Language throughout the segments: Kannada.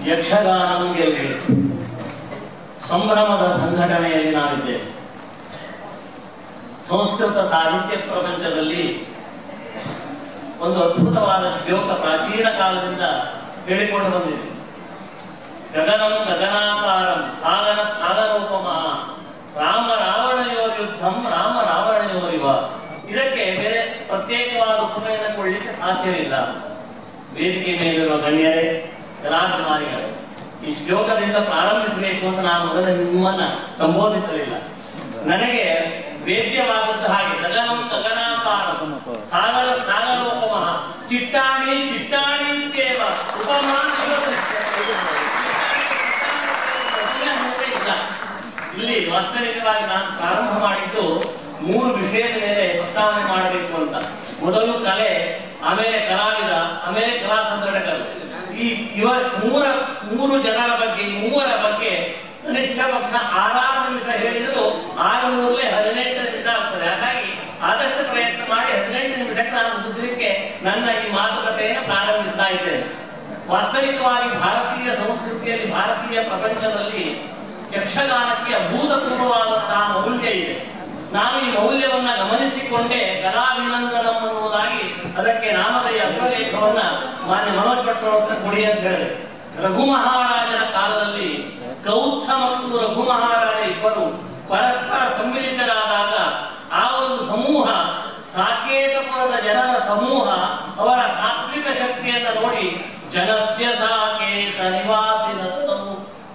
ಯಕ್ಷಗಾನಂ ಗೆಲ್ಗೆ ಸಂಭ್ರಮದ ಸಂಘಟನೆಯಲ್ಲಿ ನಾವಿದ್ದೇವೆ ಸಂಸ್ಕೃತ ಸಾಹಿತ್ಯ ಪ್ರಪಂಚದಲ್ಲಿ ಒಂದು ಅದ್ಭುತವಾದ ಶ್ಲೋಕ ಪ್ರಾಚೀನ ಕಾಲದಿಂದ ಹೇಳಿಕೊಂಡು ಬಂದಿದೆ ಗಗನಂ ಗಗನಾಕಾರಂ ಸಾಗರ ಸಾಗರೋಪಮ ರಾಮ ರಾವಣಯೋರ್ಯುದ್ಧಂ ರಾಮ ರಾವಣಯೋರಿವ ಇದಕ್ಕೆ ಬೇರೆ ಪ್ರತ್ಯೇಕವಾದ ಉಪಮೆಯನ್ನು ಕೊಡಲಿಕ್ಕೆ ಸಾಧ್ಯವಿಲ್ಲ ವೇದಿಕೆ ಮೇಲಿರುವ ಗಣ್ಯರೇ ಕಲಾಭಿಮಾನಿಗಳೇ ಈ ಶ್ಲೋಕದಿಂದ ಪ್ರಾರಂಭಿಸಬೇಕು ಅಂತ ನಾನು ಮೊದಲ ನಿಮ್ಮನ್ನ ಸಂಬೋಧಿಸಲಿಲ್ಲ ನನಗೆ ವೇದ್ಯವಾದದ್ದು ಹಾಗೆ ಗಗನಂ ಗಗನಾಕಾರ ಸಾಗರ ಸಾಗರೋಪಮ ಚಿಟ್ಟಾಣಿ ಚಿಟ್ಟಾಣಿ ಇತ್ಯೇವ ಉಪಮಾ ಇಲ್ಲ. ಇಲ್ಲಿ ವಾಸ್ತವಿಕವಾಗಿ ನಾನು ಪ್ರಾರಂಭ ಮಾಡಿದ್ದು ಮೂರು ವಿಷಯದ ಮೇಲೆ ಪ್ರಸ್ತಾವನೆ ಮಾಡಬೇಕು ಅಂತ ಮೊದಲು ಕಲೆ ಆಮೇಲೆ ಕಲಾವಿದ ಆಮೇಲೆ ಕಲಾ ಸಂಘಟಕರು ಈ ಇವ ಮೂರ ಮೂರು ಜನರ ಬಗ್ಗೆ ಈ ಮೂವರ ಬಗ್ಗೆ ಕನಿಷ್ಠ ಪಕ್ಷ ಆರಾರು ನಿಮಿಷ ಹೇಳಿದ್ರು ಆರು ಮೂರಲೆ ಹದಿನೆಂಟು ನಿಮಿಷ ಆಗ್ತದೆ ಹಾಗಾಗಿ ಆದಷ್ಟು ಪ್ರಯತ್ನ ಮಾಡಿ ಹದಿನೆಂಟು ನಿಮಿಷಕ್ಕೆ ನಾನು ಮುಗಿಸಲಿಕ್ಕೆ ನನ್ನ ಈ ಮಾತುಕತೆಯನ್ನು ಪ್ರಾರಂಭಿಸ್ತಾ ಇದ್ದೇನೆ ವಾಸ್ತವಿಕವಾಗಿ ಭಾರತೀಯ ಸಂಸ್ಕೃತಿಯಲ್ಲಿ ಭಾರತೀಯ ಪ್ರಪಂಚದಲ್ಲಿ ಯಕ್ಷಗಾನಕ್ಕೆ ಅಭೂತಪೂರ್ವವಾದಂತಹ ಮೌಲ್ಯ ಇದೆ ನಾನು ಈ ಮೌಲ್ಯವನ್ನ ಗಮನಿಸಿಕೊಂಡೇ ಕಲಾಭಿನಂದನಂ ಅನ್ನುವುದಾಗಿ ಅದಕ್ಕೆ ನಾಮಧೇಯ ಅಗ್ರಲೇಖವನ್ನ ಮಾನ್ಯ ಮನೋಜ್ ಭಟ್ರು ಅವ್ರ ಕೊಡಿ ಅಂತ ಹೇಳಿದೆ ರಘು ಮಹಾರಾಜನ ಕಾಲದಲ್ಲಿ ಕೌತ್ಸ ಮತ್ತು ರಘು ಮಹಾರಾಜ ಇಬ್ಬರು ಪರಸ್ಪರ ಸಮ್ಮಿಲಿತರಾದಾಗ ಆ ಒಂದು ಸಮೂಹ ಸಾಕೇತಪುರದ ಜನರ ಸಮೂಹ ಅವರ ಸಾತ್ವಿಕ ಶಕ್ತಿಯನ್ನು ನೋಡಿ ಜನಸ್ಯ ಸಾಕೇತ ನಿವಾಸಿನತ್ತವು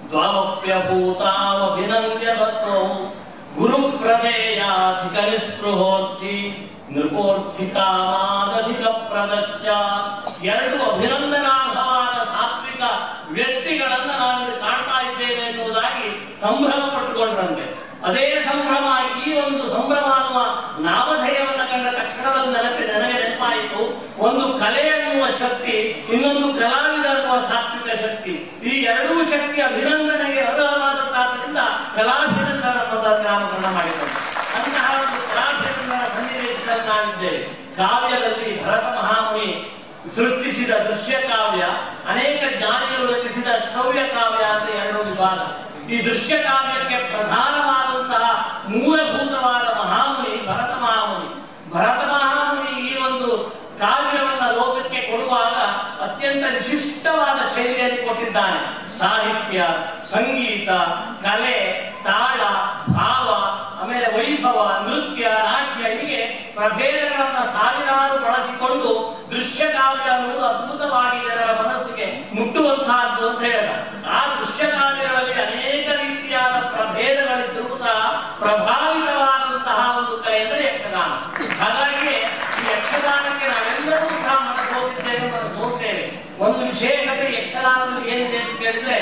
ದ್ವಾವಪ್ಯಭೂತಾವಭಿನಂದ್ಯ ಸತ್ವವು ಗುರು ಪ್ರದೇಯಾಧಿಕ ನಿಸ್ಪೃಹೋರ್ಥಿ ನೃಪೋರ್ಥಿಕಾಮಾದಧಿಕ ಪ್ರದಚ್ಚ ಎರಡು ಅಭಿನಂದನಾರ್ಹವಾದ ಸಾತ್ವಿಕ ವ್ಯಕ್ತಿಗಳನ್ನ ನಾವು ಕಾಣ್ತಾ ಇದ್ದೇವೆ ಎನ್ನುವುದಾಗಿ ಸಂಭ್ರಮ ಪಟ್ಟುಕೊಂಡ್ರಂತೆ ಅದೇ ಸಂಭ್ರಮ ಈ ಒಂದು ಸಂಭ್ರಮ ಅನ್ನುವ ನಾಮಧೇಯವನ್ನ ಕಂಡ ತಕ್ಷಣದಲ್ಲಿ ನೆನಪಿ ನನಗೆ ನೆನಪಾಯಿತು ಒಂದು ಕಲೆ ಅನ್ನುವ ಶಕ್ತಿ ಇನ್ನೊಂದು ಕಲಾವಿದ ಅನ್ನುವ ಸಾತ್ವಿಕ ಶಕ್ತಿ ಈ ಎರಡೂ ಶಕ್ತಿ ಅಭಿನಂದನೆಗೆ ಅರ್ಹವಾದದ್ದಾದ್ದರಿಂದ ಕಲಾಭಿನಂದನ ಪದ ನಾಮಕರಣ ಮಾಡಿದ್ದಾರೆ ಅಂತಹ ಒಂದು ಕಲಾಭಿನಂದನ ಸನ್ನಿವೇಶದಲ್ಲಿ ನಾವಿದ್ದೇವೆ ಕಾವ್ಯದಲ್ಲಿ ಭರತ ಮಹಾಮುನಿ ಸೃಷ್ಟಿಸಿದ ದೃಶ್ಯ ಕಾವ್ಯ ಅನೇಕ ಜ್ಞಾನಿಗಳು ರಚಿಸಿದ ಶ್ರವ್ಯ ಕಾವ್ಯ ಅಂತ ಎರಡು ವಿಭಾಗ ಈ ದೃಶ್ಯ ಕಾವ್ಯಕ್ಕೆ ಪ್ರಧಾನವಾದಂತಹ ಮೂಲಭೂತವಾದ ಮಹಾಮುನಿ ಭರತ ಮಹಾಮುನಿ ಭರತ ಮಹಾಮುನಿ ಈ ಒಂದು ಕಾವ್ಯವನ್ನ ಲೋಕಕ್ಕೆ ಕೊಡುವಾಗ ಅತ್ಯಂತ ವಿಶಿಷ್ಟವಾದ ಶೈಲಿಯಲ್ಲಿ ಕೊಟ್ಟಿದ್ದಾನೆ ಸಾಹಿತ್ಯ ಸಂಗೀತ ಕಲೆ ತಾಳ ಭಾವ ಆಮೇಲೆ ವೈಭವ ನೃತ್ಯ ನಾಟ್ಯ ಹೀಗೆ ಪ್ರಭೇದಗಳನ್ನ ಸಾವಿರಾರು ಬಳಸಿಕೊಂಡು ದೃಶ್ಯ ಕಾವ್ಯ ಅನ್ನುವುದು ಅದ್ಭುತವಾಗಿ ಜನರ ಮನಸ್ಸಿಗೆ ಮುಟ್ಟುವಂತಹದ್ದು ಅಂತ ಹೇಳಿದ ಆ ದೃಶ್ಯ ಕಾವ್ಯಗಳಲ್ಲಿ ಅನೇಕ ರೀತಿಯಾದ ಪ್ರಭೇದಗಳಿದ್ದರೂ ಸಹ ಪ್ರಭಾವಿತವಾದಂತಹ ಒಂದು ಕಲೆ ಎಂದರೆ ಯಕ್ಷಗಾನ ಹಾಗಾಗಿ ಈ ಯಕ್ಷಗಾನಕ್ಕೆ ನಾವೆಲ್ಲರೂ ಸಹ ಮನಸ್ಸು ಹೋಗಿದ್ದೇವೆ ಮತ್ತು ಹೋಗ್ತೇವೆ ಒಂದು ವಿಶೇಷತೆ ಯಕ್ಷಗಾನದಲ್ಲಿ ಏನಿದೆ ಅಂತ ಕೇಳಿದ್ರೆ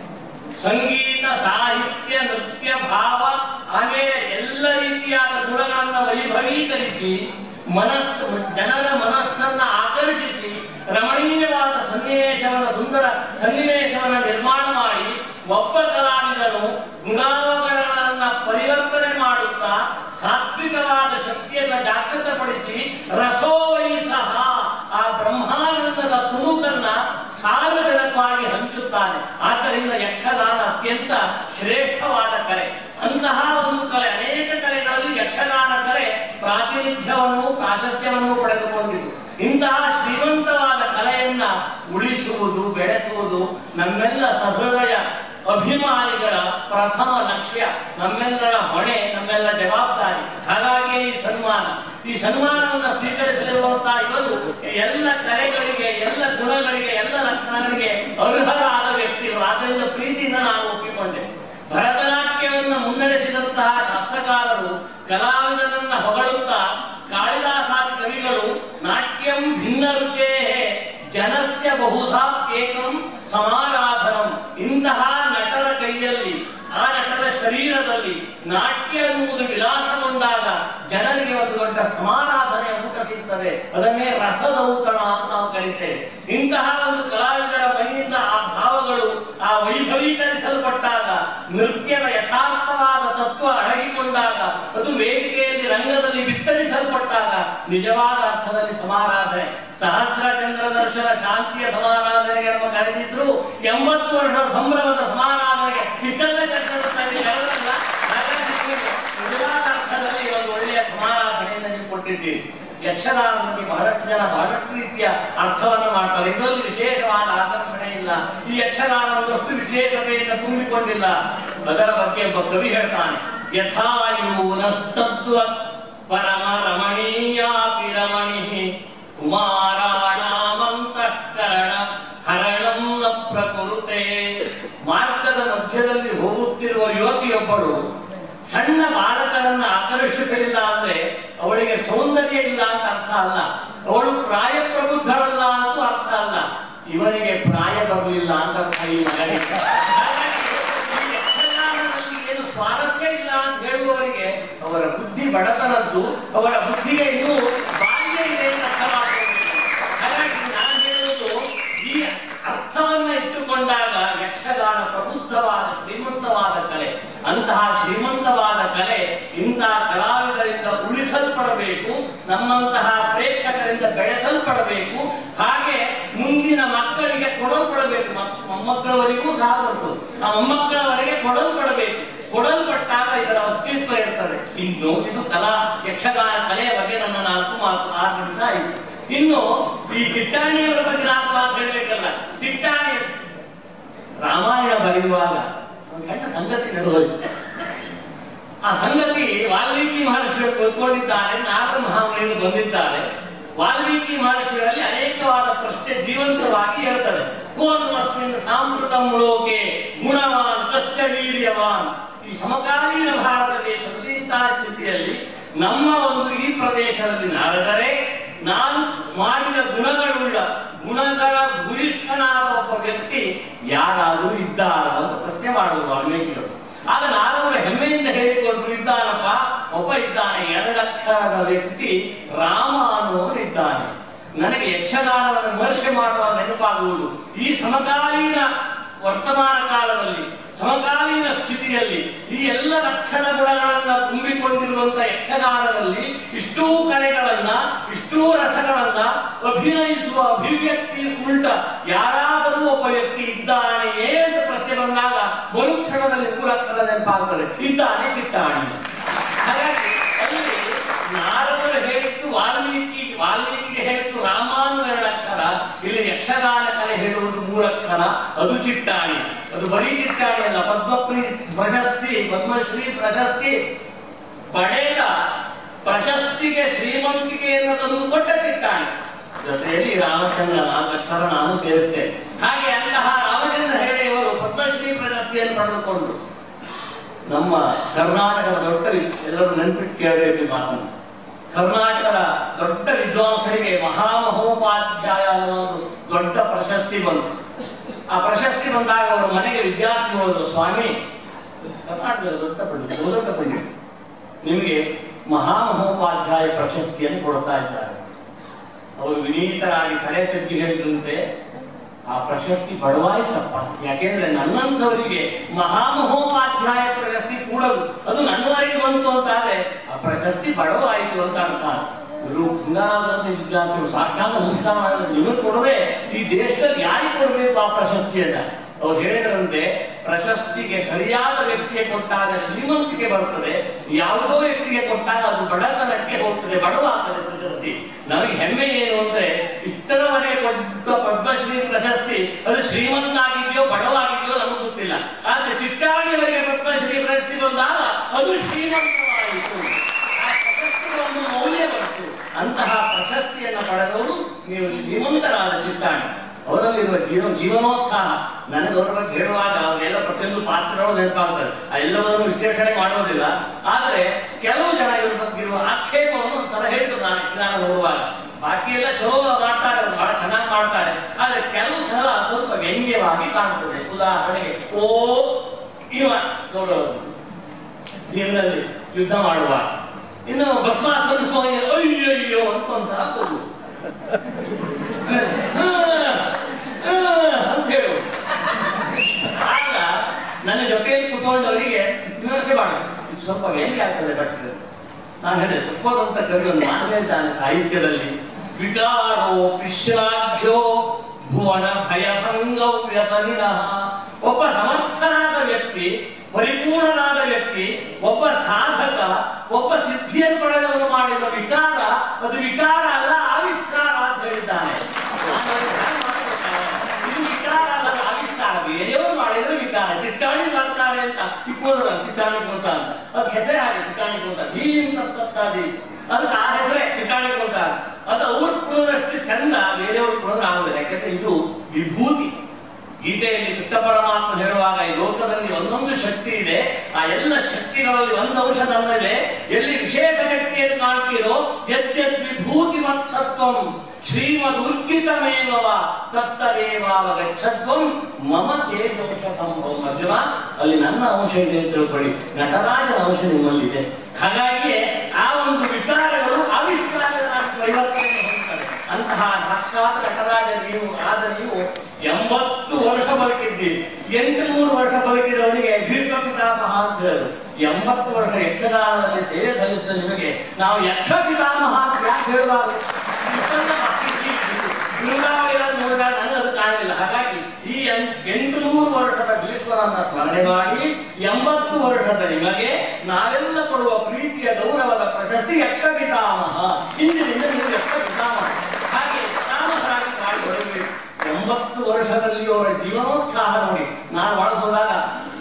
ಸಂಗೀತ ಸಾಹಿತ್ಯ ನೃತ್ಯ ಭಾವ ಆಮೇಲೆ ಎಲ್ಲ ರೀತಿಯಾದ ಗುಣಗಳನ್ನ ವೈಭವೀಕರಿಸಿ ಮನಸ್ಸು ಜನರ ಮನಸ್ಸನ್ನ ಆಕರ್ಷಿಸಿ ರಮಣೀಯವಾದ ಸನ್ನಿವೇಶವನ್ನ ಸುಂದರ ಸನ್ನಿವೇಶವನ್ನ ನಿರ್ಮಾಣ ಮಾಡಿ ಒಬ್ಬ ಕಲಾವಿದನು ಗುಣಾವರಣಗಳನ್ನ ಪರಿವರ್ತನೆ ಮಾಡುತ್ತಾ ಸಾತ್ವಿಕವಾದ ಶಕ್ತಿಯನ್ನ ಜಾಗೃತಪಡಿಸಿ ರಸೋವೈ ಸಹ ಆ ಬ್ರಹ್ಮಾನಂದದ ತುಣುಕನ್ನ ಸಾರ್ವಜನಿಕವಾಗಿ ಹಂಚುತ್ತಾನೆ ಆದ್ದರಿಂದ ಯಕ್ಷಗಾನ ಅತ್ಯಂತ ಶ್ರೇಷ್ಠವಾದ ಕಲೆ ಅಂತಹ ಒಂದು ಕಲೆ ಅನೇಕ ಕಲೆಗಳಲ್ಲಿ ಯಕ್ಷಗಾನ ಕಲೆ ಪ್ರಾತಿನಿಧ್ಯವನ್ನು ಪ್ರಾಶಸ್ತ್ಯವನ್ನು ಪಡೆದುಕೊಂಡಿತು ಇಂತಹ ಶ್ರೀಮಂತವಾದ ಕಲೆಯನ್ನ ಉಳಿಸುವುದು ಬೆಳೆಸುವುದು ನಮ್ಮೆಲ್ಲ ಸಹೃದಯ ಅಭಿಮಾನಿಗಳ ಪ್ರಥಮ ಲಕ್ಷ್ಯ ನಮ್ಮೆಲ್ಲರ ಹೊಣೆ ನಮ್ಮೆಲ್ಲ ಜವಾಬ್ದಾರಿ ಹಾಗಾಗಿ ಈ ಸನ್ಮಾನ ಈ ಸನ್ಮಾನವನ್ನು ಸ್ವೀಕರಿಸಲಿರುವಂತಹ ಇವರು ಎಲ್ಲ ಕಲೆಗಳಿಗೆ ಎಲ್ಲ ಗುಣಗಳಿಗೆ ಎಲ್ಲ ಲಕ್ಷಣಗಳಿಗೆ ಅರ್ಹರಾದ ವ್ಯಕ್ತಿಗಳು ಆದ್ದರಿಂದ ಪ್ರೀತಿಯಿಂದ ನಾನು ಒಪ್ಪಿಕೊಂಡೆ ಭರತನಾಟ್ಯವನ್ನು ಮುನ್ನಡೆಸಿದಂತಹ ಶಾಸ್ತ್ರಕಾರರು ಕಲಾವಿದರನ್ನ ಹೊಗಳುತ್ತಾ ಕಾಳಿದಾಸಾದಿ ಕವಿಗಳು ನಾಟ್ಯಂ ಭಿನ್ನ ರುಚೇ ಜನಸ್ಯ ಬಹುಧಾ ಏಕಂ ಸಮಾರಾಧನಂ ಇಂತಹ ನಟರ ಕೈಯಲ್ಲಿ ಆ ನಟರ ಶರೀರದಲ್ಲಿ ನಾಟ್ಯ ಎನ್ನುವುದು ವಿಲಾಸಗೊಂಡಾಗ ಜನರಿಗೆ ಒಂದು ದೊಡ್ಡ ಸಮಾರಾಧನೆ ಊಟ ಸಿಗ್ತದೆ ಅದನ್ನೇ ರಸದೌತಣ ಅಂತ ನಾವು ಕರಿತೇವೆ ಇಂತಹ ಒಂದು ಕಲಾವಿದರ ಮೈಯಿಂದ ಆ ಭಾವಗಳು ಆ ವೈಭವೀಕರಿಸಲ್ಪಟ್ಟಾಗ ನೃತ್ಯದ ಯಥಾರ್ಥವಾದ ತತ್ವ ಅಡಗಿಕೊಂಡಾಗ ಅದು ವೇದಿಕೆಯಲ್ಲಿ ರಂಗದಲ್ಲಿ ಬಿತ್ತರಿಸಲ್ಪಟ್ಟಾಗ ನಿಜವಾದ ಅರ್ಥದಲ್ಲಿ ಸಮಾರಾಧನೆ ಸಹಸ್ರ ಚಂದ್ರ ದರ್ಶನ ಶಾಂತಿಯ ಸಮಾರಾಧನೆಗೆ ನಮ್ಮ ಕರೆದಿದ್ರು ಎಂಬತ್ತು ವರ್ಷದ ಸಂಭ್ರಮದ ಸಮಾರಾಧನೆಗೆ ಇಷ್ಟೆಲ್ಲ ಕಷ್ಟಪಡ್ತಾರೆ ಎಲ್ಲರನ್ನ ಹಾಗಾಗಿ ನಿಮಗೆ ನಿಜವಾದ ಅರ್ಥದಲ್ಲಿ ಒಂದು ಒಳ್ಳೆಯ ಸಮಾರಾಧನೆಯನ್ನು ನೀವು ಕೊಟ್ಟಿದ್ದೀರಿ ಯಕ್ಷಗಾನದಲ್ಲಿ ಬಹಳಷ್ಟು ಜನ ಬಹಳಷ್ಟು ರೀತಿಯ ಅರ್ಥವನ್ನು ಮಾಡ್ತಾರೆ ಇದರಲ್ಲಿ ವಿಶೇಷವಾದ ಆಕರ್ಷಣೆ ಇಲ್ಲ ಈ ಯಕ್ಷಗಾನ ಒಂದಷ್ಟು ವಿಶೇಷತೆಯಿಂದ ತುಂಬಿಕೊಂಡಿಲ್ಲ ಅದರ ಬಗ್ಗೆ ಒಬ್ಬ ಕವಿ ಹೇಳ್ತಾನೆ ಯಥಾಯೂನಸ್ತತ್ವ ಪರಮ ರಮಣೀಯಾಪಿ ರಮಣಿ ಕುಮಾರಾಣಾಮಂತಃಕರಣ ಹರಣಂ ನ ಪ್ರಕೃತೆ ಮಾರ್ಗದ ಮಧ್ಯದಲ್ಲಿ ಹೋಗುತ್ತಿರುವ ಯುವತಿಯೊಬ್ಬಳು ಸಣ್ಣ ಬಾಲಕರನ್ನ ಆಕರ್ಷಿಸಲಿಲ್ಲ ಅಂದ್ರೆ ಅವಳಿಗೆ ಸೌಂದರ್ಯ ಇಲ್ಲ ಅಂತ ಅರ್ಥ ಅಲ್ಲ ಅವಳು ಪ್ರಾಯ ಪ್ರಬುದ್ಧಳಲ್ಲ ಅಂತೂ ಅರ್ಥ ಅಲ್ಲ ಇವನಿಗೆ ಪ್ರಾಯ ಬರಲಿಲ್ಲ ಅಂತ ಅರ್ಥ ಈ ಮಗನಿಗೆ ಹಾಗಾಗಿ ಈ ಯಕ್ಷಗಾನದಲ್ಲಿ ಏನು ಸ್ವಾರಸ್ಯ ಇಲ್ಲ ಅಂತ ಹೇಳುವವರಿಗೆ ಅವರ ಬುದ್ಧಿ ಬಡತನದ್ದು ಅವರ ಬುದ್ಧಿಗೆ ಇನ್ನೂ ಬಾಲ್ಯ ಇದೆ ಅಂತ ಅರ್ಥವಾಗುವುದಿಲ್ಲ ಹಾಗಾಗಿ ನಾನು ಹೇಳುವುದು ಈ ಅರ್ಥವನ್ನ ಇಟ್ಟುಕೊಂಡಾಗ ಯಕ್ಷಗಾನ ಪ್ರಬುದ್ಧವಾದ ಶ್ರೀಮಂತವಾದ ಕಲೆ ಅಂತಹ ಶ್ರೀಮಂತವಾದ ಕಲೆ ಇಂತಹ ಕಲಾವಿದರಿಂದ ಉಳಿಸಲ್ಪಡಬೇಕು ನಮ್ಮಂತಹ ಪ್ರೇಕ್ಷಕರಿಂದ ಬೆಳೆಸಲ್ಪಡಬೇಕು ಹಾಗೆ ಮುಂದಿನ ಮಕ್ಕಳಿಗೆ ಕೊಡಲ್ಪಡಬೇಕು ಮಕ್- ಮೊಮ್ಮಕ್ಕಳವರೆಗೂ ಸಹ ಬರ್ತದೆ ಆ ಮೊಮ್ಮಕ್ಕಳವರೆಗೆ ಕೊಡಲ್ಪಡಬೇಕು ಕೊಡಲ್ಪಟ್ಟಾಗ ಇದರ ಅಸ್ತಿತ್ವ ಇರ್ತದೆ ಇನ್ನು ಇದು ಕಲಾ ಯಕ್ಷಗಾನ ಕಲೆಯ ಬಗ್ಗೆ ನನ್ನ ನಾಲ್ಕು ಮಾತು ಆರು ನಿಮಿಷ ಆಯಿತು ಇನ್ನು ಈ ಚಿಟ್ಟಾಣಿಯವರ ಬಗ್ಗೆ ನಾಲ್ಕು ಮಾತು ಹೇಳಬೇಕಲ್ಲ ಚಿಟ್ಟಾಣಿ ರಾಮಾಯಣ ಬರೆಯುವಾಗ ಒಂದು ಸಣ್ಣ ಸಂಗತಿ ನಡೆದೋಯ್ತು ಆ ಸಂಗತಿ ವಾಲ್ಮೀಕಿ ಮಹರ್ಷಿಗಳು ಕೂತ್ಕೊಂಡಿದ್ದಾರೆ ನಾರದ ಮಹಾಮುನಿಗಳು ಬಂದಿದ್ದಾರೆ ವಾಲ್ಮೀಕಿ ಮಹರ್ಷಿಗಳಲ್ಲಿ ಅನೇಕವಾದ ಪ್ರಶ್ನೆ ಜೀವಂತವಾಗಿ ಹೇಳ್ತದೆ ಕೋನ್ಮಸ್ಮಿನ್ ಸಾಂಸ್ಕೃತಂ ಲೋಕೆ ಗುಣವಾನ್ ಕಷ್ಟ ವೀರ್ಯವಾನ್ ಈ ಸಮಕಾಲೀನ ಭಾರತ ದೇಶದಲ್ಲಿ ಇಂತಹ ಸ್ಥಿತಿಯಲ್ಲಿ ನಮ್ಮ ಒಂದು ಈ ಪ್ರದೇಶದಲ್ಲಿ ನಾರದರೆ ನಾನು ಮಾಡಿದ ಗುಣಗಳುಳ್ಳ ಗುಣಗಳ ಗುರಿಷ್ಠನಾದ ಒಬ್ಬ ವ್ಯಕ್ತಿ ಯಾರಾದರೂ ಇದ್ದಾರ ಅಂತ ಪ್ರಶ್ನೆ ಮಾಡುವುದು ವಾಲ್ಮೀಕಿಗಳು ಆಗ ನಾರದರು ಹೆಮ್ಮೆಯಿಂದ ಹೇಳಿಕೊಂಡ್ರು ಇದ್ದಾನಪ್ಪ ಒಬ್ಬ ಇದ್ದಾನೆ ಎರಡಕ್ಷರದ ವ್ಯಕ್ತಿ ರಾಮ ಅನ್ನುವನು ಇದ್ದಾನೆ ನನಗೆ ಯಕ್ಷಗಾನವನ್ನು ವಿಮರ್ಶೆ ಮಾಡುವ ನೆನಪಾಗುವುದು ಈ ಸಮಕಾಲೀನ ವರ್ತಮಾನ ಕಾಲದಲ್ಲಿ ಸಮಕಾಲೀನ ಸ್ಥಿತಿಯಲ್ಲಿ ಈ ಎಲ್ಲ ಲಕ್ಷಣ ಗುಣಗಳನ್ನ ತುಂಬಿಕೊಂಡಿರುವಂತ ಯಕ್ಷಗಾನದಲ್ಲಿ ಇಷ್ಟೂ ಕಲೆಗಳನ್ನ ಇಷ್ಟೂ ರಸಗಳನ್ನ ಅಭಿನಯಿಸುವ ಅಭಿವ್ಯಕ್ತಿ ಉಳ್ಳ ಯಾರಾದರೂ ಒಬ್ಬ ವ್ಯಕ್ತಿ ಇದ್ದಾನೆಯೇ ಅಂತ ಪ್ರಶ್ನೆ ಬಂದಾಗ ಮರುಕ್ಷಣದಲ್ಲಿ ಮೂರಕ್ಷರ ನೆನಪಾಗ್ತದೆ ಇದ್ದಾನೆ ಚಿಟ್ಟಾಣಿ ಹಾಗಾಗಿ ಅಲ್ಲಿ ನಾರದರು ಹೇಳಿದ್ದು ವಾಲ್ಮೀಕಿ ವಾಲ್ಮೀಕಿಗೆ ಹೇಳಿದ್ದು ರಾಮಾನು ಎರಡಕ್ಷರ ಇಲ್ಲಿ ಯಕ್ಷಗಾನ ಕಲೆ ಹೇಳುವುದು ಮೂರಕ್ಷರ ಅದು ಚಿಟ್ಟಾಣಿ ಅದು ಬರೀ ಚಿಟ್ಟಾಣಿ ಅಲ್ಲ ಪದ್ಮಶ್ರೀ ಪ್ರಶಸ್ತಿ ಪದ್ಮಶ್ರೀ ಪ್ರಶಸ್ತಿ ಪಡೆದ ಪ್ರಶಸ್ತಿಗೆ ಶ್ರೀಮಂತಿಕೆಯನ್ನು ತಂದು ಕೊಟ್ಟ ಚಿಟ್ಟಾಣಿ ಜೊತೆಯಲ್ಲಿ ರಾಮಚಂದ್ರ ನಾಲ್ಕಕ್ಷರ ನಾನು ಸೇರಿಸ್ತೇನೆ ಹಾಗೆ ಅಂತಹ ರಾಮಚಂದ್ರ ಹೆಗಡೆಯವರು ಪದ್ಮಶ್ರೀ ಪ್ರಶಸ್ತಿಯನ್ನು ಪಡೆದುಕೊಂಡು ನಮ್ಮ ಕರ್ನಾಟಕದ ದೊಡ್ಡ ವಿ- ಎಲ್ಲರೂ ನೆನಪಿಟ್ಟು ಕೇಳಬೇಕು ಈ ಮಾತನ್ನು ಕರ್ನಾಟಕದ ದೊಡ್ಡ ವಿದ್ವಾಂಸರಿಗೆ ಮಹಾಮಹೋಪಾಧ್ಯಾಯ ಅನ್ನೋ ಒಂದು ದೊಡ್ಡ ಪ್ರಶಸ್ತಿ ಬಂತು ಆ ಪ್ರಶಸ್ತಿ ಬಂದಾಗ ಅವರ ಮನೆಗೆ ವಿದ್ಯಾರ್ಥಿ ಹೋದ್ರು ಸ್ವಾಮಿ ಕರ್ನಾಟಕದ ದೊಡ್ಡ ಪಂಡಿತ ದೊಡ್ಡ ಪಂಡಿತ ನಿಮಗೆ ಮಹಾಮಹೋಪಾಧ್ಯಾಯ ಪ್ರಶಸ್ತಿಯನ್ನು ಕೊಡ್ತಾ ಇದ್ದಾರೆ ಅವರು ವಿನೀತರಾಗಿ ತಲೆ ತಗ್ಗಿ ಹೇಳಿದಂತೆ ಆ ಪ್ರಶಸ್ತಿ ಬಡವಾಯ್ತಪ್ಪ ಯಾಕೆಂದ್ರೆ ನನ್ನಂಥವರಿಗೆ ಮಹಾಮಹೋಪಾಧ್ಯಾಯ ಪ್ರಶಸ್ತಿ ಕೂಡದು ಅದು ನನ್ನವರೆಗೆ ಬಂತು ಅಂತಾದ್ರೆ ಆ ಪ್ರಶಸ್ತಿ ಬಡವಾಯಿತು ಅಂತ ಅರ್ಥ ಇವರು ಗಂಗಾಧರಂತ ವಿದ್ಯಾರ್ಥಿಗಳು ಸಾಷ್ಟಾಂಗ ನಮಸ್ಕಾರ ಮಾಡಿದ್ರೆ ನಿಮಗೆ ಕೊಡದೆ ಈ ದೇಶದಲ್ಲಿ ಯಾರಿಗೆ ಕೊಡಬೇಕು ಆ ಪ್ರಶಸ್ತಿಯನ್ನ ಅವ್ರು ಹೇಳಿದ್ರಂತೆ ಪ್ರಶಸ್ತಿಗೆ ಸರಿಯಾದ ವ್ಯಕ್ತಿಗೆ ಕೊಟ್ಟಾಗ ಶ್ರೀಮಂತಿಕೆ ಬರ್ತದೆ ಯಾವುದೋ ವ್ಯಕ್ತಿಗೆ ಕೊಟ್ಟಾಗ ಅದು ಬಡತನಕ್ಕೆ ಹೋಗ್ತದೆ ಬಡವಾಗ್ತದೆ ಪ್ರಶಸ್ತಿ ನಮಗೆ ಹೆಮ್ಮೆ ಏನು ಅಂದ್ರೆ ಇಷ್ಟರವರೆಗೆ ಕೊಟ್ಟ ಪದ್ಮಶ್ರೀ ಪ್ರಶಸ್ತಿ ಅದು ಶ್ರೀಮಂತ ಆಗಿದೆಯೋ ಬಡವಾಗಿದೆಯೋ ನಮಗೆ ಗೊತ್ತಿಲ್ಲ ಆದ್ರೆ ಚಿಟ್ಟಾಣಿಯವರಿಗೆ ಪದ್ಮಶ್ರೀ ಪ್ರಶಸ್ತಿ ಬಂದಾಗ ಅದು ಶ್ರೀಮಂತವಾಯಿತು ಆ ಪ್ರಶಸ್ತಿಗೆ ಒಂದು ಮೌಲ್ಯ ಬಂತು ಅಂತಹ ಪ್ರಶಸ್ತಿಯನ್ನು ಪಡೆದವರು ನೀವು ಶ್ರೀಮಂತರಾದ ಚಿಟ್ಟಾಣಿ ಅವರಲ್ಲಿರುವ ಜೀವ ಜೀವನೋತ್ಸಾಹ ನನಗೆ ಅವರ ಬಗ್ಗೆ ಹೇಳುವಾಗ ಅವರೆಲ್ಲ ಪ್ರತಿಯೊಂದು ಪಾತ್ರಗಳು ನೆನಪಾಗ್ತದೆ ಆ ಎಲ್ಲವನ್ನೂ ವಿಶ್ಲೇಷಣೆ ಮಾಡೋದಿಲ್ಲ ಆದರೆ ಕೆಲವು ಜನ ಇವ್ರ ಬಗ್ಗೆ ಇರುವ ಆಕ್ಷೇಪವನ್ನು ಒಂದ್ಸಲ ಹೇಳಿದ್ರು ನಾನು ಯಕ್ಷಗಾನ ನೋಡುವಾಗ ಬಾಕಿ ಎಲ್ಲ ಚಲೋ ಮಾಡ್ತಾರೆ ಅವ್ರು ಬಹಳ ಚೆನ್ನಾಗಿ ಮಾಡ್ತಾರೆ ಆದ್ರೆ ಕೆಲವು ಸಲ ಸ್ವಲ್ಪ ವ್ಯಂಗ್ಯವಾಗಿ ಕಾಣ್ತದೆ ಉದಾಹರಣೆಗೆ ಓ ಇವ ನೋಡೋದು ನೀರಿನಲ್ಲಿ ಯುದ್ಧ ಮಾಡುವ ಇನ್ನು ಭಸ್ಮಾಸುರನ ಅಯ್ಯೋ ಅಯ್ಯೋ ಅಂತ ಒಂದ್ಸಲ ಕೂಗು ಆ, ಆ, ಅಂತ ಹೇಳು ಆಗ ನನ್ನ ಜೊತೆಯಲ್ಲಿ ಕುತ್ಕೊಂಡವರಿಗೆ ವಿಮರ್ಶೆ ಮಾಡ ಸ್ವಲ್ಪ ವ್ಯಂಗ್ಯ ಆಗ್ತದೆ ಬಟ್ ನಾನು ಹೇಳಿದೆ ಪುಷ್ಪದಂತ ಕವಿ ಒಂದು ಮಾತೇ ಇದ್ದಾನೆ ಸಾಹಿತ್ಯದಲ್ಲಿ ವಿಕಾರೋ ವಿಶ್ರಾಜ್ಯೋ ಭುವನ ಭಯಭಂಗೌ ವ್ಯಸನಿನ ಒಬ್ಬ ಸಮರ್ಥನಾದ ವ್ಯಕ್ತಿ ಪರಿಪೂರ್ಣನಾದ ವ್ಯಕ್ತಿ ಒಬ್ಬ ಸಾಧಕ ಒಬ್ಬ ಸಿದ್ಧಿಯನ್ನು ಪಡೆದವನು ಮಾಡಿದ ವಿಕಾರ ಅದು ವಿಕಾರ ಅಲ್ಲ ಆವಿಷ್ಕಾರ ಅಂತ ಹೇಳಿದ್ದಾನೆ ನಾನು ಅದನ್ನು ಹ್ಯಾಂಗ್ ಮಾಡ್ಕೊಳ್ತಾರೆ? ಇದು ವಿಕಾರ ಅಲ್ಲ ಆವಿಷ್ಕಾರ ಬೇರೆಯವರು ಮಾಡಿದ್ರೆ ವಿಕಾರ ಚಿಟ್ಟಾಣಿ ಮಾಡ್ತಾರೆ ಅಂತ ಇಪ್ಪೋದ್ರ ಚಿಟ್ಟಾಣಿ ಕೊಡ್ತ ಅಂತ ಅದಕ್ಕೆ ಹೆಸರೇ ಹಾಗೆ ಚಿಟ್ಟಾಣಿ ಕೊಡ್ತ ನೀನ್ ತಪ್ಪಾದಿ ಅದಕ್ಕೆ ಆ ಹೆಸರೇ ಚಿಟ್ಟಾಣಿ ಕೊಡ್ತಾರೆ ಅದು ಅವ್ರು ಕೊಡೋದಷ್ಟು ಚಂದ ಬೇರೆಯವ್ರು ಕೊಡೋದು ಆಗುದಿಲ್ಲ ಯಾಕಂದ್ರೆ ಇದು ವಿಭೂತಿ ಗೀತೆಯಲ್ಲಿ ಕೃಷ್ಣ ಪರಮಾತ್ಮ ಹೇಳುವಾಗ ಈ ಲೋಕದಲ್ಲಿ ಒಂದೊಂದು ಶಕ್ತಿ ಇದೆ ಆ ಎಲ್ಲ ಶಕ್ತಿಗಳಲ್ಲಿ ಒಂದು ಅಂಶ ನಮ್ಮಲ್ಲಿ ಎಲ್ಲಿ ವಿಶೇಷ ಶಕ್ತಿಯನ್ನು ಕಾಣ್ತೀರೋ ಯದ್ಯದ್ ವಿಭೂತಿ ಮತ್ಸತ್ವಂ ಶ್ರೀಮದ್ ಉರ್ಜಿತಮೇವ ತತ್ತದೇವಾವ ಗಚ್ಚತ್ವಂ ಮಮ ತೇಜೋಷ ಸಂಭವ ಮಧ್ಯಮ ಅಲ್ಲಿ ನನ್ನ ಅಂಶ ಇದೆ ಅಂತ ತಿಳ್ಕೊಳ್ಳಿ ನಟರಾಜನ ಅಂಶ ನಿಮ್ಮಲ್ಲಿದೆ ಹಾಗಾಗಿ ಆ ಒಂದು ವಿಕಾರಗಳು ಆವಿಷ್ಕಾರಗಳಾಗಿ ಪರಿವರ್ತನೆ ಹೊಂದ್ತವೆ ಅಂತಹ ಸಾಕ್ಷಾತ್ ನಟರಾಜ ನೀವು ಆದ ನೀವು ಎಂಬತ್ತು ವರ್ಷ ಬದುಕಿದ್ದೀರಿ ಎಂಟು ನೂರು ವರ್ಷ ಬದುಕಿದವನಿಗೆ ಭೀಷ್ಮ ಪಿತಾಮಹ ಅಂತ ಹೇಳೋದು ಎಂಬತ್ತು ವರ್ಷ ಯಕ್ಷಗಾನದಲ್ಲಿ ಸೇವೆ ಸಲ್ಲಿಸಿದ ನಿಮಗೆ ನಾವು ಯಕ್ಷ ಪಿತಾಮಹ ಅಂತ ಯಾಕೆ ಹೇಳಬಾರದು ಇಷ್ಟೆಲ್ಲ ಭಕ್ತಿ ಇದ್ದು ಗುರುಗಾವಲಿಗಳನ್ನು ನೋಡಿದಾಗ ನನಗೆ ಅದು ಕಾಣಲಿಲ್ಲ ಹಾಗಾಗಿ ಈ ಎಂ- ಎಂಟು ನೂರು ವರ್ಷದ ಭೀಷ್ಮರನ್ನ ಸ್ಮರಣೆ ಮಾಡಿ ಎಂಬತ್ತು ವರ್ಷದ ನಿಮಗೆ ನಾವೆಲ್ಲ ಕೊಡುವ ಪ್ರೀತಿಯ ಗೌರವದ ಪ್ರಶಸ್ತಿ ಯಕ್ಷ ಪಿತಾಮಹ ಇಂದಿನಿಂದ ನೀವು ಯಕ್ಷ ಪಿತಾಮಹ ಹಾಗೆ ಪಿತಾಮಹರಾಗಿ ಮಾಡಿ ಹೊರಬೇಕು ಎಂಬತ್ತು ವರ್ಷದಲ್ಲಿ ಅವರ ಜೀವನೋತ್ಸಾಹ ನೋಡಿ ನಾನು ಒಳಗೆ ಹೋದಾಗ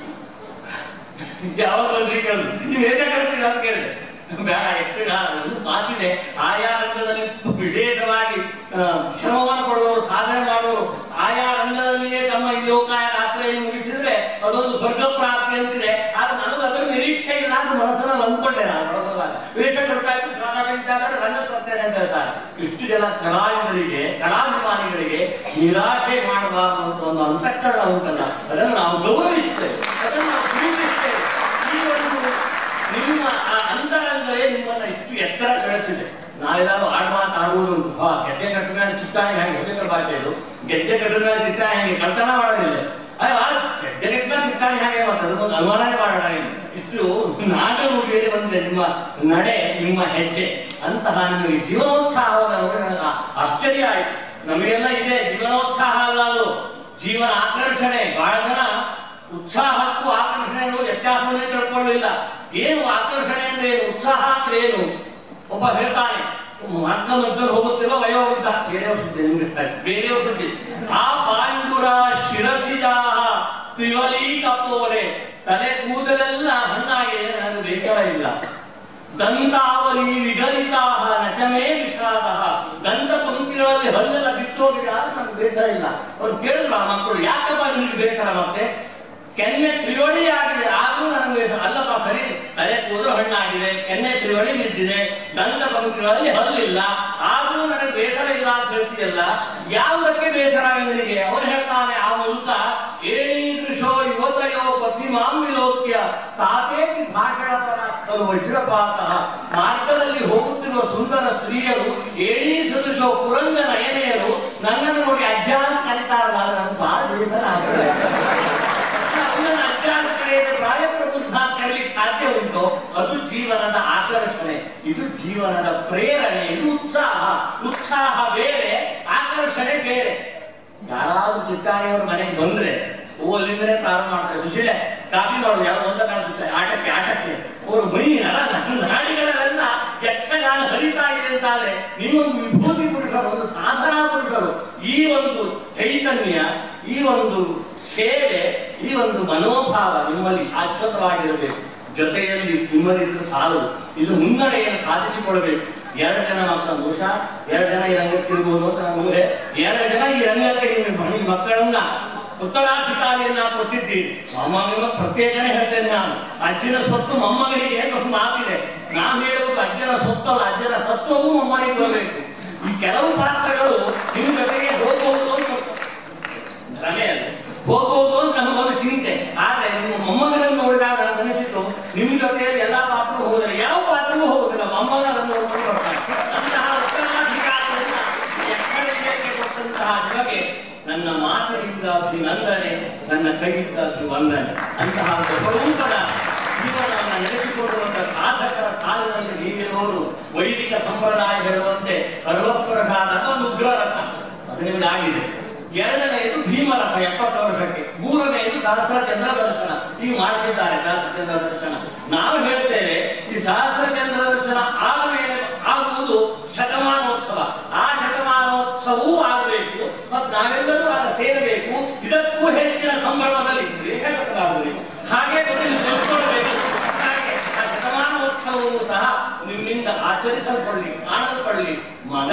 ಯಾವಾಗ ಬಂದ್ರಿ ಕೇಳಿದ್ರು ನೀವು ಹೇಗೆ ಕೇಳ್ತೀರಿ ಅಂತ ಕೇಳಿದೆ ಬೇಡ ಯಕ್ಷಗಾನ ಒಂದು ಮಾತಿದೆ ಆಯಾ ರಂಗದಲ್ಲಿ ವಿಶೇಷವಾಗಿ ಆ, ಶ್ರಮವನ್ನು ಪಡುವವರು ಸಾಧನೆ ಮಾಡುವವರು ಆಯಾ ರಂಗದಲ್ಲಿಯೇ ತಮ್ಮ ಈ ಲೋಕಾಯ ಯಾತ್ರೆಯನ್ನು ಮುಗಿಸಿದ್ರೆ ಅದೊಂದು ಸ್ವರ್ಗ ಪ್ರಾಪ್ತಿ ಅಂತಿದೆ ಆದ್ರೆ ನನಗೆ ಅದರ ನಿರೀಕ್ಷೆ ಇಲ್ಲ ಅಂತ ಮನಸ್ಸಲ್ಲಿ ಅಂದ್ಕೊಂಡೆ ನಾನು ಒಳಗೋದಾಗ ವೇಷ ಕೊಡ್ತಾಯಿತ್ತು ಇದ್ದಾಗ ರಂಗ ಪ್ರತ್ಯಯ ಅಂತ ಹೇಳ್ತಾರೆ ಇಷ್ಟು ಜನ ಕಲಾವಿದರಿಗೆ ಕಲಾಭಿಮಾನಿಗಳಿಗೆ ನಿರಾಶೆ ಮಾಡಬಾರದು ಅಂತ ಒಂದು ಅಂತಃಕರಣ ಉಂಟಲ್ಲ ಅದನ್ನು ನಾವು ಗೌರವಿಸ್ತೇವೆ ಅದನ್ನು ನಾವು ಪ್ರೀತಿಸ್ತೇವೆ ಈ ಒಂದು ನಿಮ್ಮ ಆ ಅಂತರಂಗವೇ ನಿಮ್ಮನ್ನ ಇಷ್ಟು ಎತ್ತರ ಬೆಳೆಸಿದೆ ನಾವೆಲ್ಲರೂ ಆಡ್ ಮಾತಾಡುವುದು ಉಂಟು ಹಾ ಗೆಜ್ಜೆ ಕಟ್ಟಿದ ಮೇಲೆ ಚಿತ್ತಾಣಿ ಹಾಗೆ ಹೆಸರು ಭಾಷೆ ಇದು ಗೆಜ್ಜೆ ಕಟ್ಟಿದ ಮೇಲೆ ಚಿತ್ತಾಣಿ ಹಾಗೆ ಕಳ್ತನ ಮಾಡೋದಿಲ್ಲ ಅಯ್ಯೋ ಆ ಗೆಜ್ಜೆ ಕಟ್ಟಿದ ಮೇಲೆ ಚಿತ್ತಾಣಿ ಹಾಗೆ ಮತ್ತೆ ಅದಕ್ಕೊಂದು ಅನುಮಾನನೇ ಮಾಡೋಣ ಇಷ್ಟು ನಾಡ ನುಡಿಯಲ್ಲಿ ಬಂದಿದೆ ನಿಮ್ಮ ನಡೆ ನಿಮ್ಮ ಹೆಜ್ಜೆ ಅಂತಹ ನಿಮಗೆ ಜೀವನೋತ್ಸಾಹವನ್ನು ನೋಡಿ ನನಗೆ ಆಶ್ಚರ್ಯ ಆಯ್ತು ನಮಗೆಲ್ಲ ಇದೆ ಜೀವನೋತ್ಸಾಹ ಅಲ್ಲ ಅದು ಜೀವನ ಆಕರ್ಷಣೆ ಬಹಳ ಜನ ಉತ್ಸಾಹಕ್ಕೂ ಆಕರ್ಷಣೆಗೂ ವ್ಯತ್ಯಾಸವನ್ನೇ ತಿಳ್ಕೊಳ್ಳಿಲ್ಲ ಏನು ಆಕರ್ಷಣೆ ಅಂದ್ರೆ ಏನು ಉತ್ಸಾಹ ಅಂದ್ರೆ ಏನು ಒಬ್ಬ ಹೇಳ್ತಾನೆ ಮಕ್ಕಳ ಮಕ್ಕಳು ಹೋಗುತ್ತಿಲ್ಲ ವಯೋವೃದ್ಧ ಬೇರೆಯವ್ರ ಸುದ್ದಿ ನಿಮ್ಗೆ ಬೇರೆಯವ್ರ ಸುದ್ದಿ ಆ ಪಾಂಡುರ ಶಿರಸಿದಾಹ ತ್ರಿವಲಿ ಕಪ್ಪೋರೆ ತಲೆ ಕೂದಲೆಲ್ಲ ಹಣ್ಣಾಗಿ ನನಗೆ ಬೇಸರ ಇಲ್ಲ ದಂತಾವಲಿ ವಿಗಲಿತಾಹ ನಚಮೇ ವಿಷಾದ ದಂತ ಪಂಕ್ತಿಗಳಲ್ಲಿ ಹಲ್ಲೆಲ್ಲ ಬಿಟ್ಟೋಗಿದೆ ಆದ್ರೆ ನಮ್ಗೆ ಬೇಸರ ಇಲ್ಲ ಅವ್ರು ಕೇಳಿದ್ರು ಆ ಮಕ್ಕಳು ಯಾಕಪ್ಪ ನಿಮ್ಗೆ ಬೇಸರ ಮತ್ತೆ ಕೆನ್ನೆ ತ್ರಿವಳಿ ಆಗಿದೆ ಆದ್ರೂ ನನಗೆ ಬೇಸರ ಅಲ್ಲಪ್ಪ ಸರಿ ತಲೆ ಕೂದಲು ಹಣ್ಣಾಗಿದೆ ಕೆನ್ನೆ ತ್ರಿವಳಿ ಬಿದ್ದಿದೆ ದಂತ ಪಂಕ್ತಿಗಳಲ್ಲಿ ಹಲ್ಲಿಲ್ಲ ಆದ್ರೂ ನನಗೆ ಬೇಸರ ಇಲ್ಲ ಅಂತ ಹೇಳ್ತೀಯಲ್ಲ ಯಾವುದಕ್ಕೆ ಬೇಸರ ನಿನಗೆ ಅವನು ಹೇಳ್ತಾನೆ ಆ ಮೂಲಕ ಏಣೀದೃಶೋ ಯುವತಯೋ ಪತಿಮಾಂ ವಿಲೋಕ್ಯ ತಾತೇತಿ ಭಾಷಣತರ ತಲು ವಜ್ರಪಾತ ಮಾರ್ಗದಲ್ಲಿ ಹೋಗುತ್ತಿರುವ ಸುಂದರ ಸ್ತ್ರೀಯರು ಏಣಿ ಸದೃಶೋ ಪುರಂಗ ನಯನೆಯರು ನನ್ನನ್ನು ನೋಡಿ ಅಜ್ಜ ಅಂತ ಕರೀತಾರಲ್ಲ ನನಗೆ ಬಹಳ ಬೇಸರ ಆಗ್ತದೆ ಅವನನ್ನು ಅಜ್ಜ ಅಂತ ಕರೆಯದೆ ಪ್ರಾಯ ಪ್ರಬುದ್ಧ ಅಂತ ಕರೀಲಿಕ್ಕೆ ಸಾಧ್ಯ ಉಂಟು ಅದು ಜೀವನದ ಆಕರ್ಷಣೆ ಇದು ಜೀವನದ ಪ್ರೇರಣೆ ಇದು ಉತ್ಸಾಹ ಉತ್ಸಾಹ ಬೇರೆ ಆಕರ್ಷಣೆ ಬೇರೆ ಯಾರಾದ್ರೂ ಚಿತ್ತಾಣಿಯವ್ರ ಮನೆಗೆ ಬಂದ್ರೆ ಹೂ ಅಲ್ಲಿಂದಲೇ ಪ್ರಾರಂಭ ಮಾಡ್ತಾರೆ ಸುಶೀಲೆ ಕಾಫಿ ಮಾಡೋದು ಯಾರು ಒಂದ ಕಾಣಿಸುತ್ತೆ ಆಟಕ್ಕೆ ಆಟಕ್ಕೆ ಅವರು ಮೈ ನರ ನಾಡಿಗಳಲ್ಲೆಲ್ಲ ಯಕ್ಷಗಾನ ಹರಿತಾ ಇದೆ ಅಂತಾದ್ರೆ ನೀವೊಂದು ವಿಭೂತಿ ಪುರುಷರು ಒಂದು ಸಾಧನಾ ಪುರುಷರು ಈ ಒಂದು ಚೈತನ್ಯ ಈ ಒಂದು ಸೇವೆ ಈ ಒಂದು ಮನೋಭಾವ ನಿಮ್ಮಲ್ಲಿ ಶಾಶ್ವತವಾಗಿರಬೇಕು ಜೊತೆಯಲ್ಲಿ ನಿಮ್ಮಲ್ಲಿದ್ದು ಸಾಲದು ಇದು ಮುನ್ನಡೆಯನ್ನು ಸಾಧಿಸಿಕೊಳ್ಬೇಕು ಎರಡು ಜನ ಮಕ್ಕಳ ದೋಷ ಎರಡು ಜನ ಈ ರಂಗಕ್ಕೆ ಇರ್ಬೋದು ಅಂತ ನಮಗೆ ಎರಡು ಜನ ಈ ರಂಗಕ್ಕೆ ನಿಮ್ಮ ಮನೆ ಮಕ್ಕಳನ್ನ ಉತ್ತರಾಧಿಕಾರಿಯನ್ನ ಕೊಟ್ಟಿದ್ದೀರಿ ಮೊಮ್ಮಗನ ಪ್ರತ್ಯೇಕನೇ ಹೇಳ್ತೇನೆ ನಾನು ಅಜ್ಜನ ಸ್ವತ್ತು ಮೊಮ್ಮಗನಿಗೆ ಅಂತ ಒಂದು ಮಾತಿದೆ ನಾವು ಹೇಳುವುದು ಅಜ್ಜನ ಸ್ವತ್ತು ಅಲ್ಲ ಅಜ್ಜನ ಸತ್ವವು ಮೊಮ್ಮನಿಗೆ ಬರಬೇಕು ಈ ಕೆಲವು ಪಾತ್ರಗಳು ನಿಮ್ಮ ಜೊತೆಗೆ ಹೋಗಬಹುದು ಅಂತ ಭ್ರಮೆ ಅಲ್ಲ ಹೋಗ್ಬೋದು ಅಂತ ನಮಗೊಂದು ಚಿಂತೆ ಆದ್ರೆ ನಿಮ್ಮ ಮೊಮ್ಮಗನನ್ನು ನೋಡಿದಾಗ ನನಗೆ ಅನಿಸಿತು ನಿಮ್ಮ ಜೊತೆಯಲ್ಲಿ ಎಲ್ಲಾ ಪಾತ್ರಗಳು ಹೋದರೆ ಯಾವ ಪಾತ್ರವೂ ಹೋಗುದಿಲ್ಲ ಮೊಮ್ಮಗನನ್ನು ನೋಡ್ಕೊಂಡು ಬರ್ತಾರೆ ಅಂತಹ ಉತ್ತರಾಧಿಕಾರವನ್ನ ಯಕ್ಷಣಿಗೆ ಕೊಟ್ಟಂತಹ ನಿಮಗೆ ನನ್ನ ಮಾತಿನಿಂದ ಅಭಿನಂದನೆ ನನ್ನ ಕೈಯಿಂದ ವಂದನೆ ಅಂತಹ ಒಬ್ಬ ಸ್ವರೂಪದ ಜೀವನವನ್ನು ನಡೆಸಿಕೊಳ್ಳುವಂತ ಸಾಧಕರ ಸಾಲಿನಲ್ಲಿ ನೀವಿರೋರು ವೈದಿಕ ಸಂಪ್ರದಾಯ ಹೇಳುವಂತೆ ಸರ್ವಪ್ರಸಾದ ಒಂದು ಉಗ್ರರಥ ಅದು ನಿಮಗೆ ಆಗಿದೆ ಎರಡನೆಯದು ಭೀಮರಥ ಎಪ್ಪತ್ತು ವರ್ಷಕ್ಕೆ ಮೂರನೆಯದು ಸಹಸ್ರಚಂದ್ರ ದರ್ಶನ ಈಗ ಮಾಡಿಸಿದ್ದಾರೆ ಸಹಸ್ರಚಂದ್ರ ದರ್ಶನ ನಾವು ಹೇಳ್ತೇವೆ ಈ ಸಹಸ್ರಚಂದ್ರ ದರ್ಶನ ಆದ ಮೇಲೆ ಆಗುವುದು ಶತಮಾನೋತ್ಸವ ಆ ಶತಮಾನೋತ್ಸವವೂ ಆಗಬೇಕು ಮತ್ತು ನಾವೆಲ್ಲರೂ ಆಗ ಸೇರಬೇಕು ಇದಕ್ಕೂ ಹೆಚ್ಚಿನ ಸಂಭ್ರಮದಲ್ಲಿ ದೇಶ ಕಟ್ಟಲಾಗಬೇಕು ಹಾಗೆ ಮೊದಲು ತಿಳ್ಕೊಳ್ಬೇಕು ಹಾಗೆ ಆ ಶತಮಾನೋತ್ಸವವು ಸಹ ನಿಮ್ಮಿಂದ ಆಚರಿಸಲ್ಪಡಲಿ ಕಾಣಲ್ಪಡಲಿ ಮಗ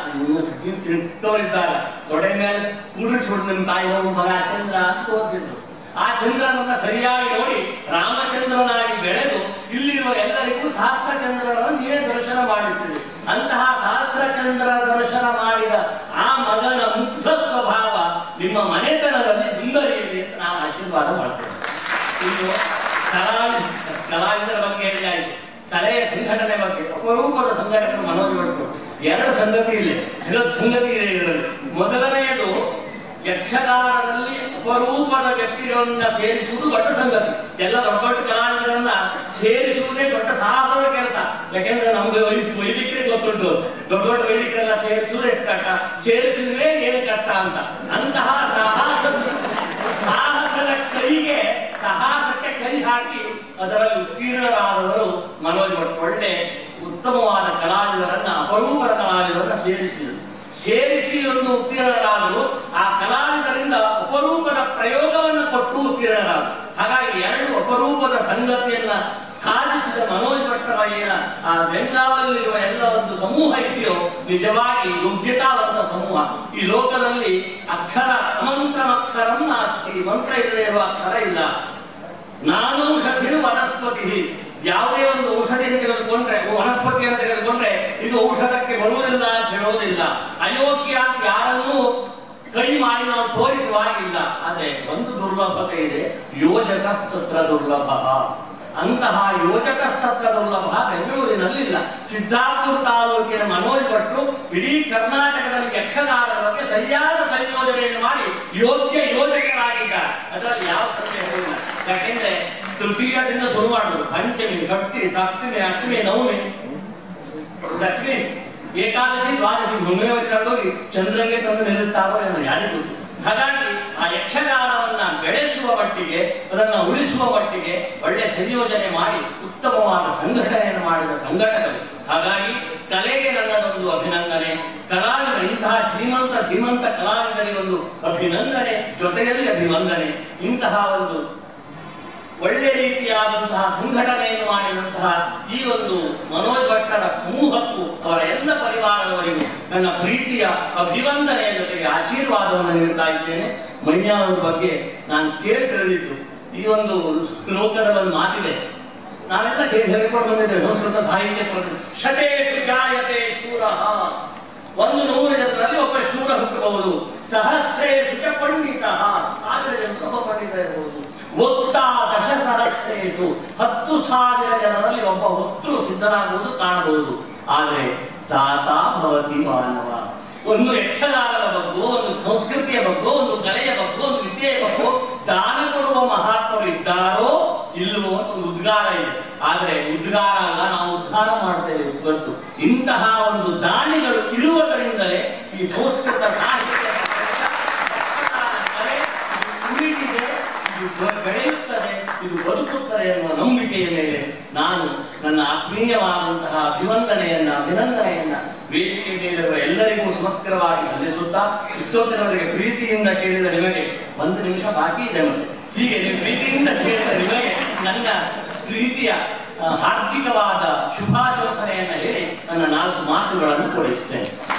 ತೋರಿದ್ದಾರೆ ತೊಡೆ ಮೇಲೆ ಕೂಡಿಸ್ಬಿಟ್ಟು ನಿಮ್ಮ ತಾಯಿ ಹೋಗು ಮಗ ಚಂದ್ರ ಅಂತ ತೋರಿಸಿದ್ರು ಆ ಚಂದ್ರನನ್ನ ಸರಿಯಾಗಿ ನೋಡಿ ರಾಮಚಂದ್ರನಾಗಿ ಬೆಳೆದು ಇಲ್ಲಿರುವ ಎಲ್ಲರಿಗೂ ಸಹಸ್ರಚಂದ್ರರನ್ನು ನೀವೇ ದರ್ಶನ ಮಾಡುತ್ತೀರಿ ಅಂತಹ ಸಹಸ್ರಚಂದ್ರ ದರ್ಶನ ಮಾಡಿದ ಆ ಮಗನ ಮುಗ್ಧ ಸ್ವಭಾವ ನಿಮ್ಮ ಮನೆತನದಲ್ಲಿ ಮುಂದರಿಯಲಿ ಅಂತ ನಾವು ಆಶೀರ್ವಾದ ಮಾಡ್ತೇವೆ ಇನ್ನು ಕಲಾವಿ ಕಲಾವಿದರ ಬಗ್ಗೆ ಹೇಳಿ ಆಯ್ತು ಕಲೆಯ ಸಂಘಟನೆ ಬಗ್ಗೆ ಅಪರೂಪದ ಸಂಘಟನೆ ಮನೋಜ್ ಭಟ್ರು ಎರಡು ಸಂಗತಿ ಇಲ್ಲಿ ಎರಡು ಸಂಗತಿ ಇದೆ ಇದರಲ್ಲಿ ಮೊದಲನೆಯದು ಯಕ್ಷಗಾನದಲ್ಲಿ ಅಪರೂಪದ ವ್ಯಕ್ತಿಗಳನ್ನ ಸೇರಿಸುವುದು ದೊಡ್ಡ ಸಂಗತಿ ಎಲ್ಲ ದೊಡ್ಡ ದೊಡ್ಡ ಕಲಾವಿದರನ್ನ ಸೇರಿಸುವುದೇ ದೊಡ್ಡ ಸಾಹಸದ ಕೆಲಸ ಯಾಕೆಂದ್ರೆ ನಮ್ಗೆ ವೈದ್ಯ ವೈದಿಕರಿಗೆ ಗೊತ್ತುಂಟು ದೊಡ್ಡ ದೊಡ್ಡ ವೈದಿಕರೆಲ್ಲ ಸೇರಿಸುವುದು ಎಷ್ಟು ಕಷ್ಟ ಸೇರಿಸಿದ್ರೆ ಏನು ಕಷ್ಟ ಅಂತ ಅಂತಹ ಸಾಹಸ ಸಾಹಸದ ಕೈಗೆ ಸಾಹಸಕ್ಕೆ ಕೈ ಹಾಕಿ ಅದರಲ್ಲಿ ಉತ್ತೀರ್ಣರಾದವರು ಮನೋಜ್ ಭಟ್ ಒಳ್ಳೆ ಉತ್ತಮವಾದ ಕಲಾವಿದರನ್ನ ಅಪರೂಪದ ಕಲಾವಿದರನ್ನ ಸೇರಿಸಿದರು ಸೇರಿಸಿ ಒಂದು ಉತ್ತೀರ್ಣರಾದರು ಆ ಕಲಾವಿದರಿಂದ ಅಪರೂಪದ ಪ್ರಯೋಗವನ್ನು ಕೊಟ್ಟು ಉತ್ತೀರ್ಣರಾದರು ಹಾಗಾಗಿ ಎರಡು ಅಪರೂಪದ ಸಂಗತಿಯನ್ನ ಸಾಧಿಸಿದ ಮನೋಜ್ ಭಟ್ಟರ ಏನ ಆ ಬೆಂಗಾವಲ್ಲಿರುವ ಎಲ್ಲ ಒಂದು ಸಮೂಹ ಇದೆಯೋ ನಿಜವಾಗಿ ಯೋಗ್ಯತಾವಂತ ಸಮೂಹ ಈ ಲೋಕದಲ್ಲಿ ಅಕ್ಷರ ಅಮಂತ್ರಮಕ್ಷರಂ ನಾಸ್ತಿ ಮಂತ್ರ ಇಲ್ಲದೆ ಇರುವ ಅಕ್ಷರ ಇಲ್ಲ ನಾನು ಔಷಧಿ ವನಸ್ಪತಿ ಯಾವುದೇ ಒಂದು ಔಷಧಿಯನ್ನು ತೆಗೆದುಕೊಂಡ್ರೆ ವನಸ್ಪತಿಯನ್ನು ತೆಗೆದುಕೊಂಡ್ರೆ ಇದು ಔಷಧಕ್ಕೆ ಬರುವುದಿಲ್ಲ ಅಂತ ಹೇಳೋದಿಲ್ಲ ಅಯೋಗ್ಯ ಅಂತ ಯಾರನ್ನೂ ಕೈ ಮಾಡಿ ನಾವು ತೋರಿಸುವ ಹಾಗಿಲ್ಲ ಆದ್ರೆ ಒಂದು ದುರ್ಲಭತೆ ಇದೆ ಯೋಜಕಸ್ತತ್ರ ದುರ್ಲಭ ಅಂತಹ ಯೋಜಕಸ್ತತ್ರ ದುರ್ಲಭ ಬೆಂಗಳೂರಿನಲ್ಲಿಲ್ಲ ಸಿದ್ದಾಪುರ ತಾಲೂಕಿನ ಮನೋಜ್ ಭಟ್ರು ಇಡೀ ಕರ್ನಾಟಕದಲ್ಲಿ ಯಕ್ಷಗಾನದ ಬಗ್ಗೆ ಸರಿಯಾದ ಸಂಯೋಜನೆಯನ್ನು ಮಾಡಿ ಯೋಗ್ಯ ಯೋಜಕರಾಗಿದ್ದಾರೆ ಅದರಲ್ಲಿ ಯಾವ ಸಂದೇಹ ಇಲ್ಲ ಯಾಕೆಂದ್ರೆ ತೃತೀಯದಿಂದ ಶುರು ಮಾಡುದು ಪಂಚಮಿ ಷಷ್ಠಿ ಸಪ್ತಮಿ ಅಷ್ಟಮಿ ನವಮಿ ದಶಮಿ ಏಕಾದಶಿ ದ್ವಾದಶಿ ಹುಣ್ಣಿಮೆ ಹೋಗಿ ಚಂದ್ರಂಗೆ ತಂದು ನಿಲ್ಲಿಸ್ತಾರೋ ಏನೋ ಯಾರಿಗೂ ಗೊತ್ತು. ಹಾಗಾಗಿ ಆ ಯಕ್ಷಗಾನವನ್ನ ಬೆಳೆಸುವ ಮಟ್ಟಿಗೆ ಅದನ್ನ ಉಳಿಸುವ ಮಟ್ಟಿಗೆ ಒಳ್ಳೆ ಸಂಯೋಜನೆ ಮಾಡಿ ಉತ್ತಮವಾದ ಸಂಘಟನೆಯನ್ನು ಮಾಡಿದ ಸಂಘಟಕರು ಹಾಗಾಗಿ ಕಲೆಗೆ ನನ್ನದೊಂದು ಅಭಿನಂದನೆ ಕಲಾವಿದ ಇಂತಹ ಶ್ರೀಮಂತ ಶ್ರೀಮಂತ ಕಲಾವಿದರಿಗೆ ಒಂದು ಅಭಿನಂದನೆ ಜೊತೆಯಲ್ಲಿ ಅಭಿವಂದನೆ ಇಂತಹ ಒಂದು ಒಳ್ಳೆ ರೀತಿಯಾದಂತಹ ಸಂಘಟನೆಯನ್ನು ಮಾಡಿದಂತಹ ಈ ಒಂದು ಮನೋಜ್ ಭಟ್ಟರ ಸಮೂಹಕ್ಕೂ ಅವರ ಎಲ್ಲ ಪರಿವಾರದವರಿಗೂ ನನ್ನ ಪ್ರೀತಿಯ ಅಭಿವಂದನೆಯ ಜೊತೆಗೆ ಆಶೀರ್ವಾದವನ್ನು ನೀಡ್ತಾ ಇದ್ದೇನೆ ಮೈಯಾನವ್ರ ಬಗ್ಗೆ ನಾನು ಕೇಳಿ ತಿಳಿದಿದ್ದು ಈ ಒಂದು ಲೋಕದ ಒಂದು ಮಾತಿದೆ ನಾವೆಲ್ಲ ಕೇಳಿ ಹೇಳ್ಕೊಂಡು ಬಂದಿದ್ದೇವೆ ಸಂಸ್ಕೃತ ಸಾಹಿತ್ಯ ಪರಿಷತ್. ಶತೇಷು ಜಾಯತೆ ಶೂರಃ ಒಂದು ನೂರು ಜನರಲ್ಲಿ ಒಬ್ಬ ಶೂರ ಹುಟ್ಟಬಹುದು ಸಹಸ್ರೇಷು ಚ ಪಂಡಿತ ಸಾವಿರ ಜನರು ಒಬ್ಬ ಪಂಡಿತ ಇರಬಹುದು ಒತ್ತ ದಶಸಹಸ್ರೇಷು ಹತ್ತು ಸಾವಿರ ಜನರಲ್ಲಿ ಒಬ್ಬ ಹೊತ್ತು ಸಿದ್ಧನಾಗುವುದು ಕಾಣಬಹುದು ಆದರೆ ತಾತ ಭವತಿ ಮಾನವ ಒಂದು ಯಕ್ಷಗಾನದ ಬಗ್ಗೋ ಒಂದು ಸಂಸ್ಕೃತಿಯ ಬಗ್ಗೋ ಒಂದು ಕಲೆಯ ಬಗ್ಗೋ ಒಂದು ವಿದ್ಯೆಯ ಬಗ್ಗೋ ದಾನ ಕೊಡುವ ಮಹಾತ್ಮರು ಇದ್ದಾರೋ ಇಲ್ಲವೋ ಅಂತ ಒಂದು ಉದ್ಗಾರ ಇದೆ ಆದರೆ ಉದ್ಗಾರ ಅಲ್ಲ ನಾವು ಉದ್ಧಾರ ಮಾಡ್ತೇವೆ ಇವತ್ತು ಇಂತಹ ಒಂದು ದಾನಿಗಳು ಇರುವುದರಿಂದಲೇ ಈ ಸಂಸ್ಕೃತ ಸಾಹಿತ್ಯ ಕಲೆ ಇದು ಉಳಿದಿದೆ ಇದು ಬ- ಬೆಳೆಯುತ್ತದೆ ಇದು ಬದುಕುತ್ತದೆ ಎನ್ನುವ ನಂಬಿಕೆಯ ಮೇಲೆ ನಾನು ನನ್ನ ಆತ್ಮೀಯವಾದಂತಹ ಅಭಿವಂದನೆಯನ್ನ ಅಭಿನಂದನೆಯನ್ನ ವೇದಿಕೆ ಮೇಲಿರುವ ಎಲ್ಲರಿಗೂ ಸಮಗ್ರವಾಗಿ ಸಲ್ಲಿಸುತ್ತಾ ಇಷ್ಟೊತ್ತಿನವರೆಗೆ ಪ್ರೀತಿಯಿಂದ ಕೇಳಿದ ನಿಮಗೆ ಒಂದು ನಿಮಿಷ ಬಾಕಿ ಇದೆ ಮತ್ತೆ ಹೀಗೆ ನೀವು ಪ್ರೀತಿಯಿಂದ ಕೇಳಿದ ನಿಮಗೆ ನನ್ನ ಪ್ರೀತಿಯ ಆ, ಹಾರ್ದಿಕವಾದ ಶುಭಾಶಂಸನೆಯನ್ನ ಹೇಳಿ ನನ್ನ ನಾಲ್ಕು ಮಾತುಗಳನ್ನು ಕೊಡಿಸ್ತೇನೆ